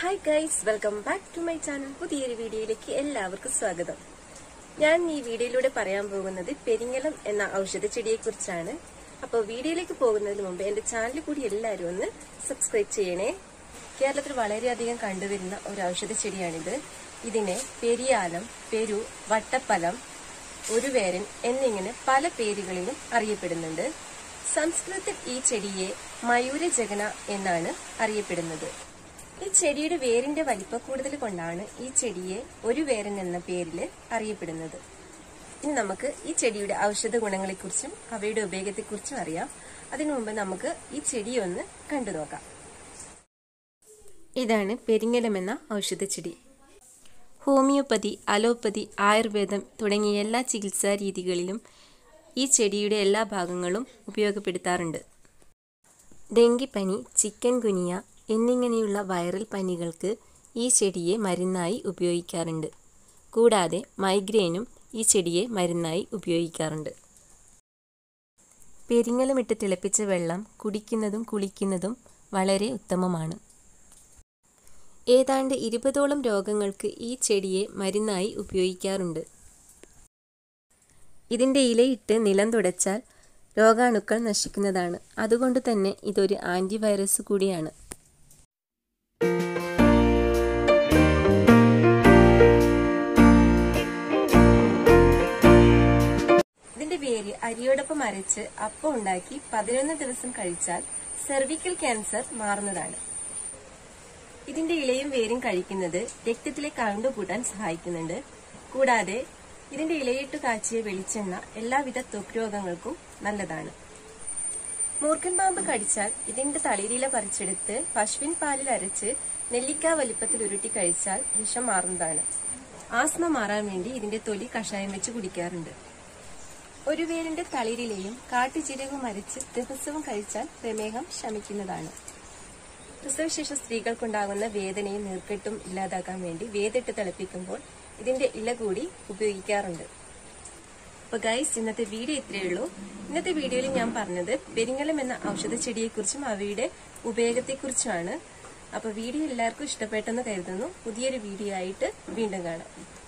hi guys welcome back to my channel പുതിയൊരു വീഡിയോയിലേക്ക് എല്ലാവർക്കും സ്വാഗതം ഞാൻ ഈ വീഡിയോയിലൂടെ പറയാൻ പോകുന്നത് പെരിങ്ങലം എന്ന ഔഷധ ചെടിയെ കുറിച്ചാണ് അപ്പോൾ വീഡിയോയിലേക്ക് പോകുന്നതിന് മുമ്പ് എന്റെ ചാനൽ കൂടി എല്ലാവരും ഒന്ന് സബ്സ്ക്രൈബ് ചെയ്യണേ കേരളത്തിൽ വളരെയധികം കണ്ടുവരുന്ന ഒരു ഔഷധ ചെടിയാണിത് ഇതിനെ പെരിയാലം പെരു വട്ടപ്പലം ഒരുവേരൻ എന്നിങ്ങനെ പല പേരുകളിലും അറിയപ്പെടുന്നുണ്ട് സംസ്കൃതത്തിൽ ഈ ചെടിയെ മയൂരജഗന എന്നാണ് അറിയപ്പെടുന്നത് ഈ ചെടിയുടെ വേരിന്റെ വലിപ്പ കൂടുതൽ കൊണ്ടാണ് ഈ ചെടിയെ ഒരു വേരൻ എന്ന പേരിൽ അറിയപ്പെടുന്നത് ഇനി നമുക്ക് ഈ ചെടിയുടെ ഔഷധ ഗുണങ്ങളെക്കുറിച്ചും അവയുടെ ഉപയോഗത്തെക്കുറിച്ചും അറിയാം അതിനു മുമ്പ് നമുക്ക് ഈ ചെടി ഒന്ന് കണ്ടു നോക്കാം ഇതാണ് പെരിങ്ങലം എന്ന ഔഷധ ചെടി ഹോമിയോപ്പതി അലോപ്പതി ആയുർവേദം തുടങ്ങിയ എല്ലാ ചികിത്സാ രീതികളിലും ഈ ചെടിയുടെ എല്ലാ ഭാഗങ്ങളും ഉപയോഗപ്പെടുത്താറുണ്ട് ഡെങ്കിപ്പനി ചിക്കൻ ഗുനിയ എന്നിങ്ങനെയുള്ള വൈറൽ പനികൾക്ക് ഈ ചെടിയെ മരുന്നായി ഉപയോഗിക്കാറുണ്ട് കൂടാതെ മൈഗ്രെയിനും ഈ ചെടിയെ മരുന്നായി ഉപയോഗിക്കാറുണ്ട് പെരിങ്ങലമിട്ട് തിളപ്പിച്ച വെള്ളം കുടിക്കുന്നതും കുളിക്കുന്നതും വളരെ ഉത്തമമാണ് ഏതാണ്ട് ഇരുപതോളം രോഗങ്ങൾക്ക് ഈ ചെടിയെ മരുന്നായി ഉപയോഗിക്കാറുണ്ട് ഇതിൻ്റെ ഇലയിട്ട് നിലം തുടച്ചാൽ രോഗാണുക്കൾ നശിക്കുന്നതാണ് അതുകൊണ്ട് തന്നെ ഇതൊരു ആൻറ്റിവൈറസ് കൂടിയാണ് ഇതിന്റെ വേര് അരിയോടൊപ്പം അരച്ച് അപ്പം ഉണ്ടാക്കി പതിനൊന്ന് ദിവസം കഴിച്ചാൽ സെർവിക്കൽ ക്യാൻസർ മാറുന്നതാണ് ഇതിന്റെ ഇലയും വേരും കഴിക്കുന്നത് രക്തത്തിലെ കൗണ്ട് കൂട്ടാൻ സഹായിക്കുന്നുണ്ട് കൂടാതെ ഇതിന്റെ ഇലയിട്ട് കാച്ചിയ വെളിച്ചെണ്ണ എല്ലാവിധ ത്വക്ക് രോഗങ്ങൾക്കും നല്ലതാണ് മൂർഖൻ പാമ്പ് കടിച്ചാൽ ഇതിന്റെ തളിരില പറിച്ചെടുത്ത് പശുവിൻ പാലിൽ അരച്ച് നെല്ലിക്ക വലിപ്പത്തിൽ ഉരുട്ടി കഴിച്ചാൽ വിഷം മാറുന്നതാണ് ആസ്മ മാറാൻ വേണ്ടി ഇതിന്റെ തൊലി കഷായം വെച്ച് കുടിക്കാറുണ്ട് ഒരു വേരിന്റെ തളിരിലയും കാട്ടുചിരകും അരച്ച് ദിവസവും കഴിച്ചാൽ പ്രമേഹം ശമിക്കുന്നതാണ് പ്രസവശേഷം സ്ത്രീകൾക്കുണ്ടാകുന്ന വേദനയും നീർക്കെട്ടും ഇല്ലാതാക്കാൻ വേണ്ടി വേദിട്ട് തിളപ്പിക്കുമ്പോൾ ഇതിന്റെ ഇല കൂടി ഉപയോഗിക്കാറുണ്ട് അപ്പൊ ഗൈസ് ഇന്നത്തെ വീഡിയോ ഇത്രയേ ഉള്ളൂ ഇന്നത്തെ വീഡിയോയിൽ ഞാൻ പറഞ്ഞത് പെരിങ്ങലം എന്ന ഔഷധ ചെടിയെക്കുറിച്ചും അവയുടെ ഉപയോഗത്തെക്കുറിച്ചുമാണ് അപ്പൊ വീഡിയോ എല്ലാവർക്കും ഇഷ്ടപ്പെട്ടെന്ന് കരുതുന്നു പുതിയൊരു വീഡിയോ ആയിട്ട് വീണ്ടും കാണാം